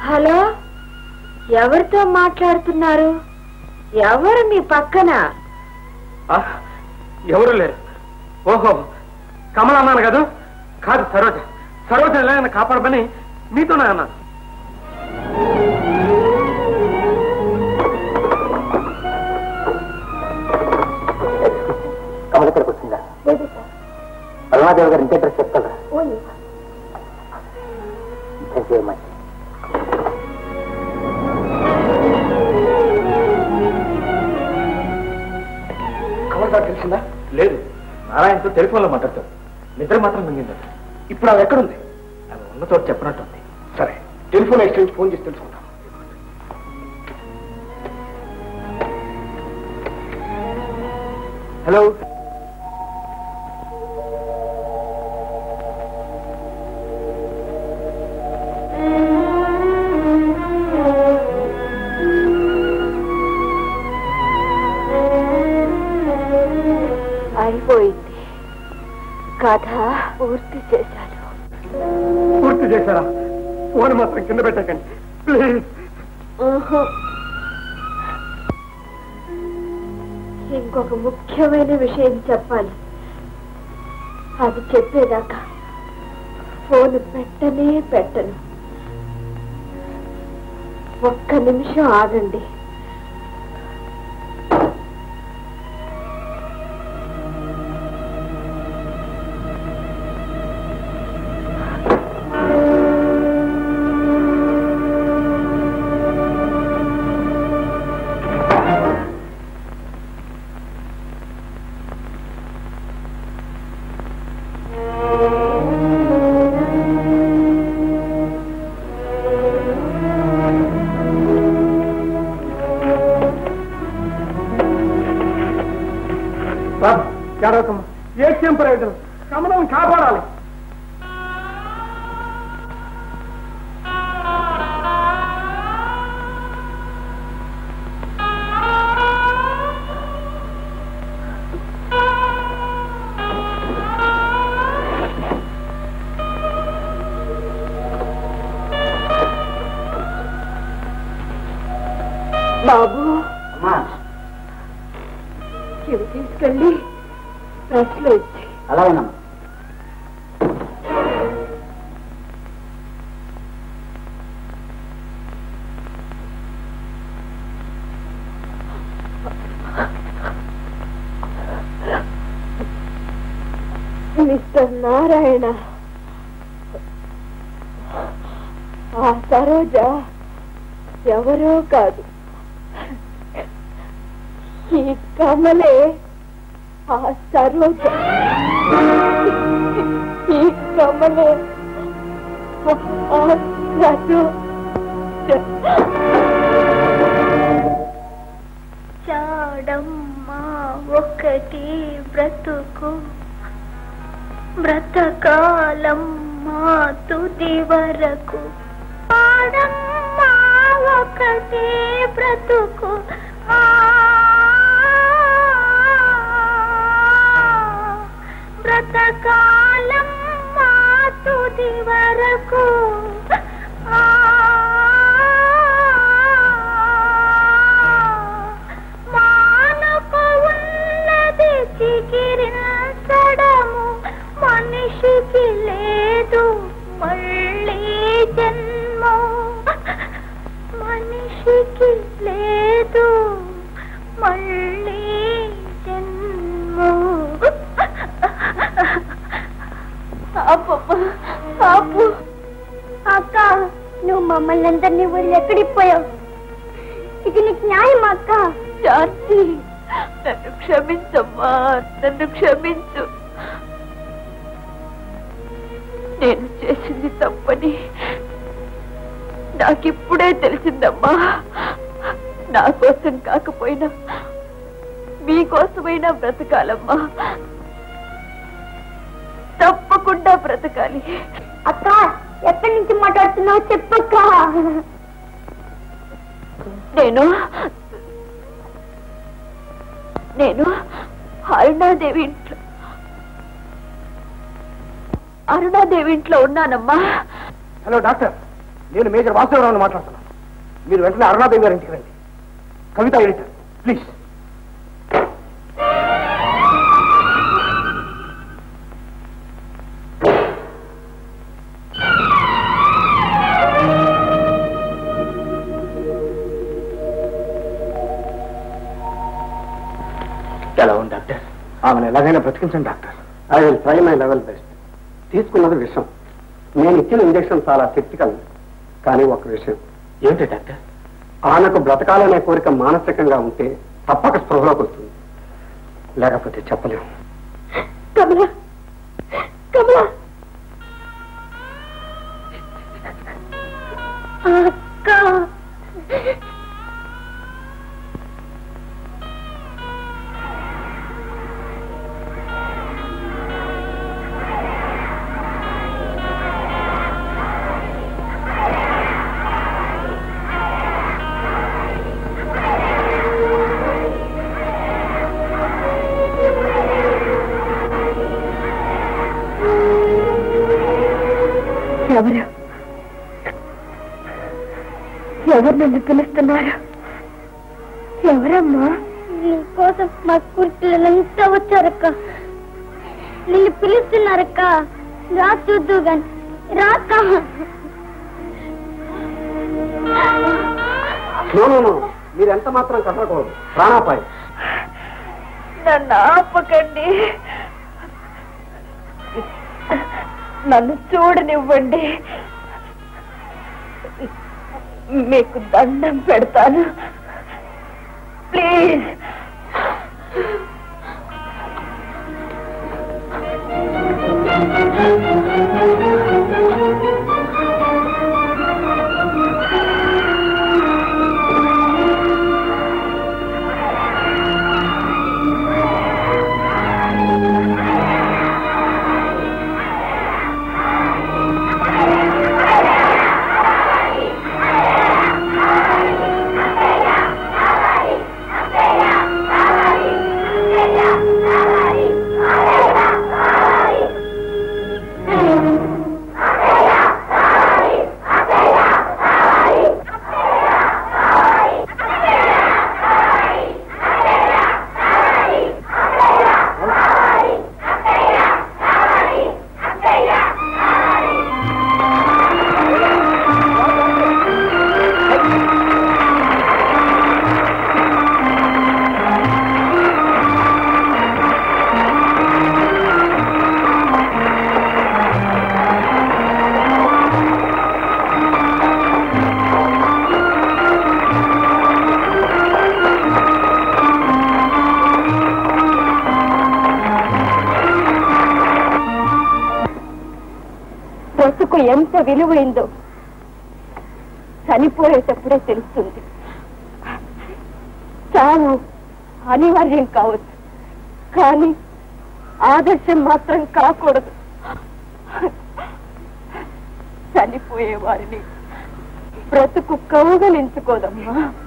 Hello ఎవరితో మాట్లాడుతున్నారు ఎవరు మీ పక్కన ఆ, ఎవరు లేరు ఓహో కమల అన్నాను కదా కాదు సరోజ సరోజ ఎలాగైనా కాపాడమని మీతోనే అన్నాను కమల ఇక్కడికి వచ్చిందా అరుణాదేవి గారు ఇంటి అడ్రస్ చెప్తారా చేయమని కమల్ గారు తెలిసిందా లేదు నారాయణతో టెలిఫోన్లో మాట్లాడతాడు నిద్ర మాత్రం మింగిందట ఇప్పుడు ఆమె ఎక్కడుంది ఆమె ఉన్న చోట చెప్పినట్టుంది సరే టెలిఫోన్ ఎక్స్చేంజ్ ఫోన్ చేసి తెలుసుకుంటాం హలో అయిపోయింది కథ పూర్తి చేశాను పూర్తి చేశారా ఫోన్ మాత్రం కింద పెట్టకండి ప్లీజ్ ఊహు. ఇంకొక ముఖ్యమైన విషయం చెప్పాలి అది చెప్పేదాకా ఫోన్ పెట్టనే పెట్టను ఒక్క నిమిషం ఆగండి బాబు ఏడవకమ్మా ఏం ప్రయోజనం కమలం కాపాడాలి బాబు అమ్మా ఇవి తీసుకెళ్ళి ప్రెస్లో ఇచ్చి అలాగేనమ్మా మిస్టర్ నారాయణ ఆ సరోజ ఎవరో కాదు ఈ కమలే ఆ సరోజ ఈ కమలే ఆ సరోజ చాడమ్మా ఒకటి బ్రతుకు బ్రతకాలమ్మా తుది వరకు చాడమ్మా ఒకటి బ్రతుకు ఆ, బ్రతకాలమ్మా తుది వరకు ఆ మానకు ఉన్నది చిగిరించడము మనిషికి లేదు మళ్ళీ జన్మ మనిషికి లేదు మళ్ళీ జన్మ పాపమ్మ పాపు అక్క నువ్వు మమ్మల్ని అందరినీ వదిలి ఎక్కడికి పోయావు ఇది నీకు న్యాయం అక్క శాంతి నన్ను క్షమించమ్మా నన్ను క్షమించు నేను చేసింది తప్పని నాకిప్పుడే తెలిసిందమ్మా నా కోసం కాకపోయినా మీకోసమైనా బ్రతకాలమ్మా తప్పకుండా బ్రతకాలి అక్క ఎక్కడి నుంచి మాట్లాడుతున్నావు చెప్పక్క నేను నేను అరుణాదేవి ఇంట్లో అరుణాదేవి ఇంట్లో ఉన్నానమ్మా హలో డాక్టర్ నేను మేజర్ వాసుదేవరావుని మాట్లాడుతున్నాను మీరు వెంటనే అరుణాదేవి గారి ఇంటికి రండి కవిత ఎడిటర్ ప్లీజ్ ఎలా ఉంది డాక్టర్ ఆమెను ఎలాగైనా బ్రతికించండి doctor I will try my level best తీసుకున్నది విషయం నేను ఇచ్చిన ఇంజెక్షన్ చాలా శక్తికల్ కానీ ఒక విషయం ఏమిటి డాక్టర్ ఆమెకు బ్రతకాలనే కోరిక మానసికంగా ఉంటే తప్పక స్పృహలోకి వస్తుంది లేకపోతే చెప్పలేము కమల కమల అక్క ఎవరు ఎవరు నన్ను పిలుస్తున్నారు ఎవరమ్మా నీకోసం మా కుర్చీలంతా వచ్చారక్క నిన్ను పిలుస్తున్నారక్క రా చూద్దు గాని రాక్క నో నో నో మీరు ఎంత మాత్రం కసరకూడదు ప్రాణాపాయం నన్ను ఆపకండి నన్ను చూడనివ్వండి మీకు దండం పెడతాను ప్లీజ్ బ్రతుకు ఎంత విలువైందో చనిపోయేటప్పుడే తెలుస్తుంది చావు అనివార్యం కావచ్చు కానీ ఆదర్శం మాత్రం కాకూడదు చనిపోయే వారిని బ్రతుకు కౌగలించుకోదమ్మా